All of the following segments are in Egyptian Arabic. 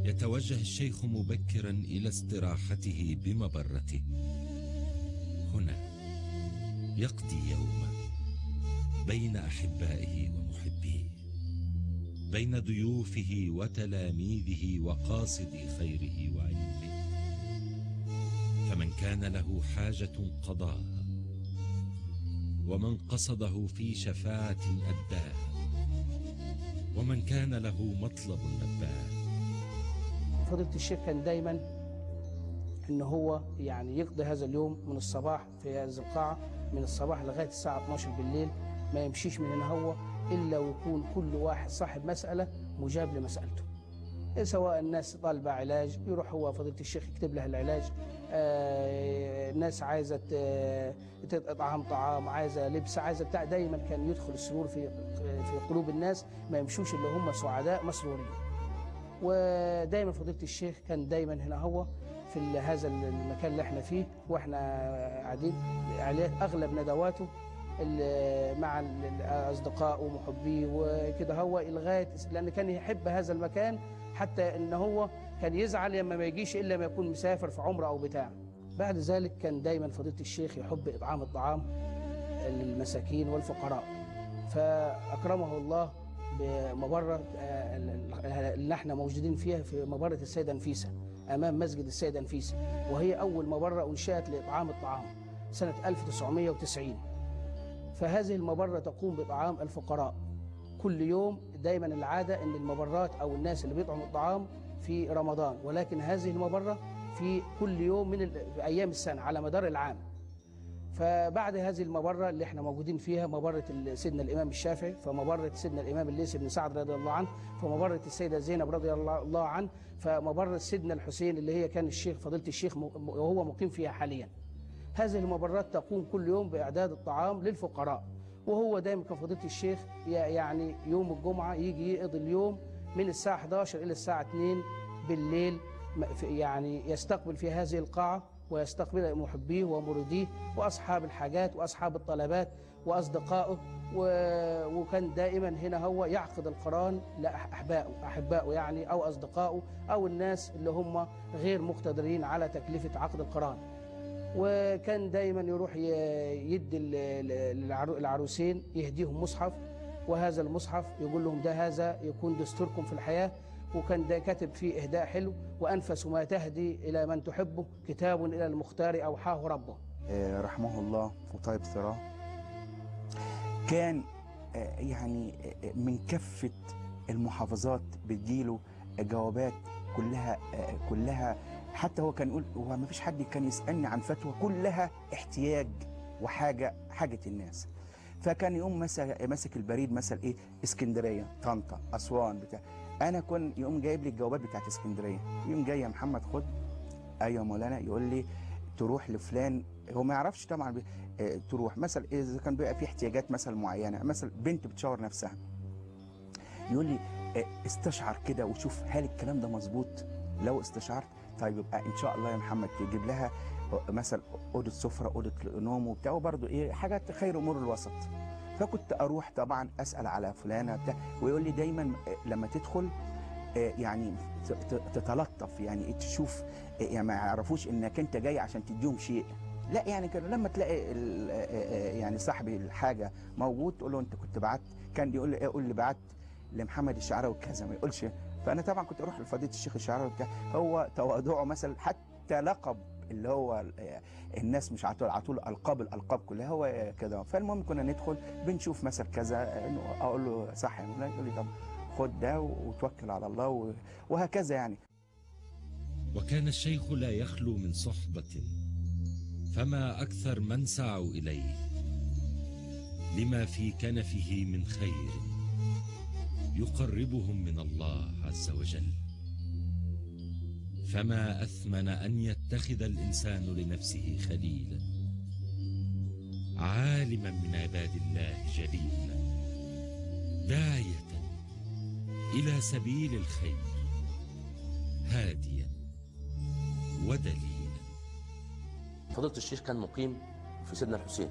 يتوجه الشيخ مبكرا إلى استراحته بمبرته هنا يقضي يوما بين أحبائه ومحبيه بين ضيوفه وتلاميذه وقاصدي خيره وعلمه فمن كان له حاجة قضاها ومن قصده في شفاعة أداها ومن كان له مطلب نباه فضيلة الشيخ كان دايما ان هو يعني يقضي هذا اليوم من الصباح في هذه القاعة من الصباح لغاية الساعة 12 بالليل ما يمشيش من هنا هو إلا ويكون كل واحد صاحب مسألة مجاب لمسألته سواء الناس طالبة علاج يروح هو فضيلة الشيخ يكتب لها العلاج آه، الناس عايزة ت- تطعم طعام عايزة لبس عايزة بتاع دايما كان يدخل السرور في في قلوب الناس ما يمشوش اللي هم سعداء مسرورين ودايما فضيلة الشيخ كان دايما هنا هو في ال- هذا المكان اللي احنا فيه واحنا قاعدين عليه اغلب ندواته ال- مع ال- الاصدقاء ومحبيه وكده هو لغايه لان كان يحب هذا المكان حتى ان هو كان يزعل لما ما يجيش الا ما يكون مسافر في عمره او بتاع بعد ذلك كان دايما فضيله الشيخ يحب اطعام الطعام للمساكين والفقراء فاكرمه الله بمبره آه، اللي احنا موجودين فيها في مبره السيده نفيسه امام مسجد السيده نفيسه وهي اول مبره انشات لاطعام الطعام سنه 1990 فهذه المبره تقوم باطعام الفقراء كل يوم دايما العاده ان المبرات او الناس اللي بيطعموا الطعام في رمضان ولكن هذه المبره في كل يوم من ال- في ايام السنه على مدار العام فبعد هذه المبرة اللي احنا موجودين فيها مبرة ال- سيدنا الإمام الشافعي فمبرة سيدنا الإمام الليث بن سعد رضي الله عنه فمبرة السيدة زينب رضي الله الله عنه فمبرة سيدنا الحسين اللي هي كان الشيخ فضيلة الشيخ م- وهو مقيم فيها حاليا هذه المبرات تقوم كل يوم بإعداد الطعام للفقراء وهو دايما كفضيلة الشيخ ي- يعني يوم الجمعة يجي يقضي اليوم من الساعة 11 إلى الساعة 2 بالليل م- في- يعني يستقبل في هذه القاعة ويستقبل محبيه ومريديه وأصحاب الحاجات وأصحاب الطلبات وأصدقائه و- وكان دائما هنا هو يعقد القرآن لأحبائه أحبائه يعني أو أصدقائه أو الناس اللي هم غير مقتدرين على تكلفة عقد القرآن وكان دايما يروح ي- يدي ال- ال- العرو- العروسين يهديهم مصحف وهذا المصحف يقول لهم ده هذا يكون دستوركم في الحياة وكان ده كاتب فيه إهداء حلو وأنفس ما تهدي إلى من تحبه كتاب إلى المختار أوحاه ربه آه، رحمه الله وطيب ثراه كان آه، يعني آه، من كافة المحافظات بتجيله جوابات كلها آه، كلها حتى هو كان يقول هو ما فيش حد كان يسألني عن فتوى كلها احتياج وحاجة حاجة الناس فكان يقوم مسك ماسك البريد مثلا ايه اسكندريه طنطا اسوان بتاع انا كنت يقوم جايب لي الجوابات بتاعت اسكندريه يقوم جاي يا محمد خد ايوه يا مولانا يقول لي تروح لفلان هو ما يعرفش طبعا بي... آه، تروح مثلا اذا كان بيبقى في احتياجات مثلا معينه مثلا بنت بتشاور نفسها يقول لي آه، استشعر كده وشوف هل الكلام ده مظبوط لو استشعرت طيب يبقى ان شاء الله يا محمد تجيب لها مثلا اوضه سفره اوضه نوم وبتاع وبرضه ايه حاجات خير امور الوسط فكنت اروح طبعا اسال على فلانه بتاع ويقول لي دايما آه، لما تدخل آه، يعني ت- ت- تتلطف يعني تشوف آه، يعني ما يعرفوش انك انت جاي عشان تديهم شيء لا يعني كانوا لما تلاقي ال- آه، آه، يعني صاحب الحاجه موجود تقول له انت كنت بعت كان يقول لي ايه يقول لي بعت لمحمد الشعراوي كذا ما يقولش فانا طبعا كنت اروح لفضيله الشيخ الشعراوي بتاع هو تواضعه مثلا حتى لقب اللي هو آه، الناس مش على طول على طول القاب الالقاب كلها هو آه، كده فالمهم كنا ندخل بنشوف مثلا كذا آه، إنه اقول له صح يا مولانا يقول لي طب خد ده وتوكل على الله و- وهكذا يعني وكان الشيخ لا يخلو من صحبة فما أكثر من سعوا إليه لما في كنفه من خير يقربهم من الله عز وجل فما أثمن أن يتخذ الإنسان لنفسه خليلا عالما من عباد الله جليلا داعية إلى سبيل الخير هاديا ودليلا فضيلة الشيخ كان مقيم في سيدنا الحسين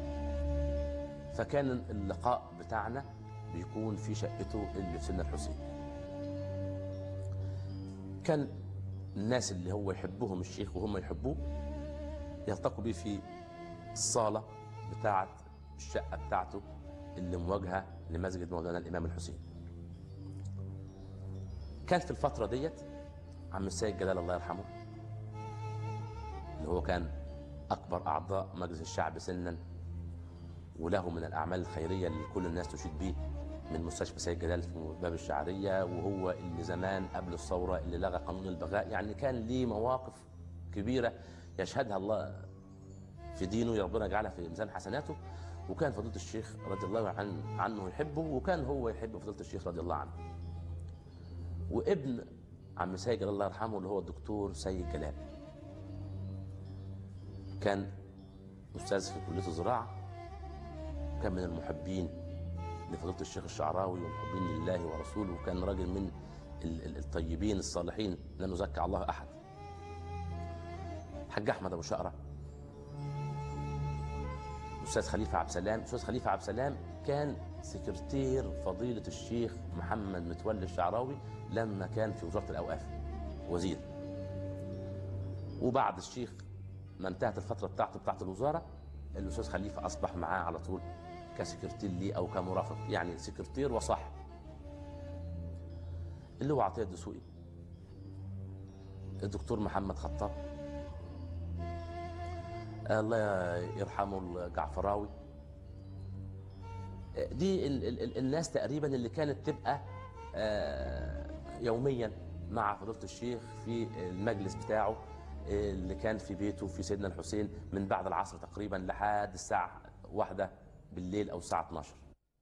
فكان اللقاء بتاعنا بيكون في شقته اللي في سيدنا الحسين كان الناس اللي هو يحبهم الشيخ وهم يحبوه يلتقوا بيه في الصالة بتاعة الشقة بتاعته اللي مواجهة لمسجد مولانا الإمام الحسين كان في الفترة ديت عم السيد جلال الله يرحمه اللي هو كان أكبر أعضاء مجلس الشعب سنا وله من الأعمال الخيرية اللي كل الناس تشيد به من مستشفى سيد جلال في باب الشعرية وهو اللي زمان قبل الثورة اللي لغى قانون البغاء يعني كان ليه مواقف كبيرة يشهدها الله في دينه ربنا يجعلها في ميزان حسناته وكان فضيلة الشيخ رضي الله عن عنه يحبه وكان هو يحب فضيلة الشيخ رضي الله عنه وابن عم سيد جلال الله يرحمه اللي هو الدكتور سيد جلال كان أستاذ في كلية الزراعة كان من المحبين لفضيلة الشيخ الشعراوي ومحبين لله ورسوله وكان راجل من ال- ال- الطيبين الصالحين لا نزكى على الله أحد حاج أحمد أبو شقرة أستاذ خليفة عبد السلام أستاذ خليفة عبد السلام كان سكرتير فضيلة الشيخ محمد متولي الشعراوي لما كان في وزارة الأوقاف وزير وبعد الشيخ ما انتهت الفترة بتاعته بتاعت الوزارة الأستاذ خليفة أصبح معاه على طول كسكرتير ليه أو كمرافق يعني سكرتير وصاحب اللي هو عطية الدسوقي الدكتور محمد خطاب الله يرحمه الجعفراوي دي ال ال ال الناس تقريبا اللي كانت تبقى آه، يوميا مع فضيلة الشيخ في المجلس بتاعه اللي كان في بيته في سيدنا الحسين من بعد العصر تقريبا لحد الساعة واحدة بالليل أو الساعة 12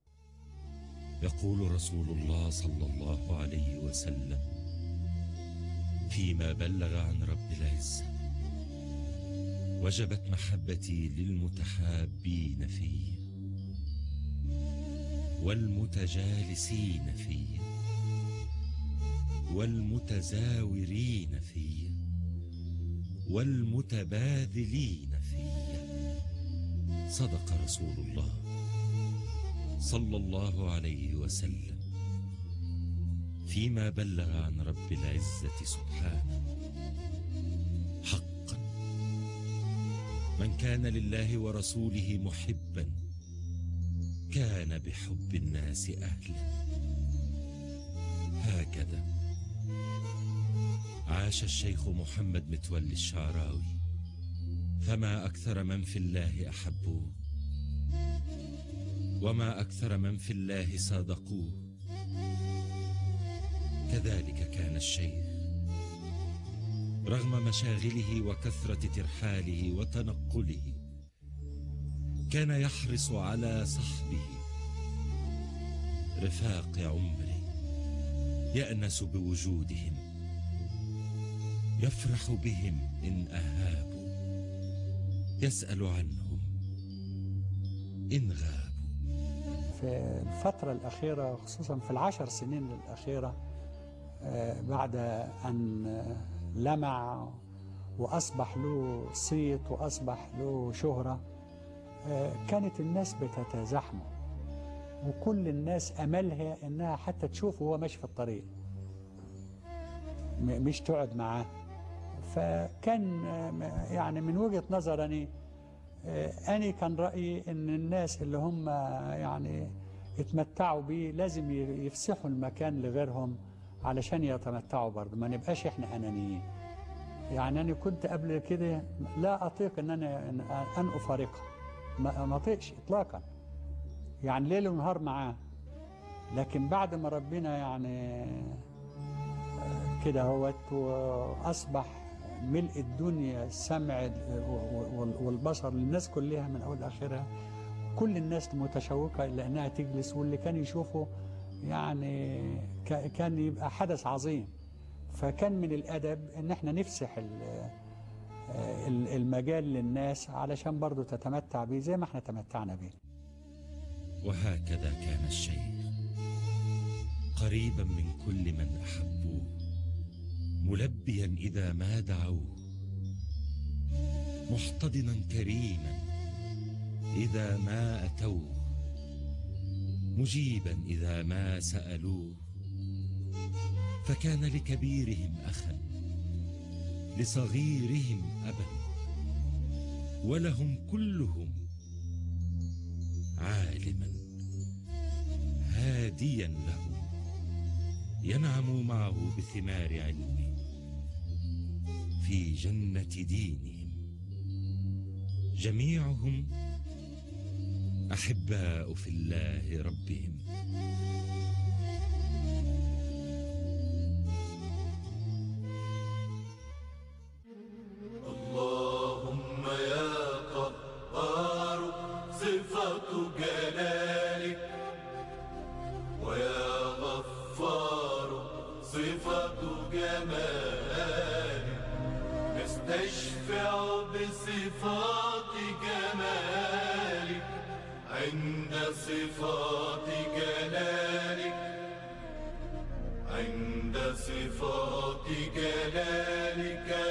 يقول رسول الله صلى الله عليه وسلم فيما بلغ عن رب العزة وجبت محبتي للمتحابين في والمتجالسين في والمتزاورين في والمتباذلين في صدق رسول الله صلى الله عليه وسلم فيما بلغ عن رب العزة سبحانه حقا من كان لله ورسوله محبا كان بحب الناس أهلا هكذا عاش الشيخ محمد متولي الشعراوي فما أكثر من في الله أحبوه وما أكثر من في الله صادقوه كذلك كان الشيخ رغم مشاغله وكثرة ترحاله وتنقله كان يحرص على صحبه رفاق عمره يأنس بوجودهم يفرح بهم إن أهابوا يسأل عنهم إن غابوا في الفترة الأخيرة خصوصا في العشر سنين الأخيرة آه، بعد أن آه، لمع وأصبح له صيت وأصبح له شهرة آه، كانت الناس بتتزاحمه وكل الناس أملها إنها حتى تشوفه وهو ماشي في الطريق م- مش تقعد معاه فكان آه، يعني من وجهة نظرني آه، أنا كان رأيي إن الناس اللي هم يعني اتمتعوا بيه لازم ي- يفسحوا المكان لغيرهم علشان يتمتعوا برضه ما نبقاش احنا أنانيين يعني أنا كنت قبل كده لا أطيق إن أنا أن أن أفارقه ما ما أطيقش إطلاقا يعني ليل ونهار معاه لكن بعد ما ربنا يعني آه، كده هوت وأصبح ملء الدنيا السمع وال- والبصر للناس كلها من أول آخرها كل الناس متشوقة إلى أنها تجلس واللي كان يشوفه يعني ك- كان يبقى حدث عظيم فكان من الأدب أن احنا نفسح ال- ال- المجال للناس علشان برضو تتمتع بيه زي ما احنا تمتعنا بيه وهكذا كان الشيخ قريبا من كل من احبوه ملبيا اذا ما دعوه محتضنا كريما اذا ما اتوه مجيبا اذا ما سالوه فكان لكبيرهم اخا لصغيرهم أبا ولهم كلهم عالما هاديا له ينعم معه بثمار علمه في جنة دينهم جميعهم أحباء في الله ربهم اللهم يا قهار صفة جلالك ويا غفار صفة جمالك نستشفع بصفات جمالك عند صفات جلالك عند صفات جلالك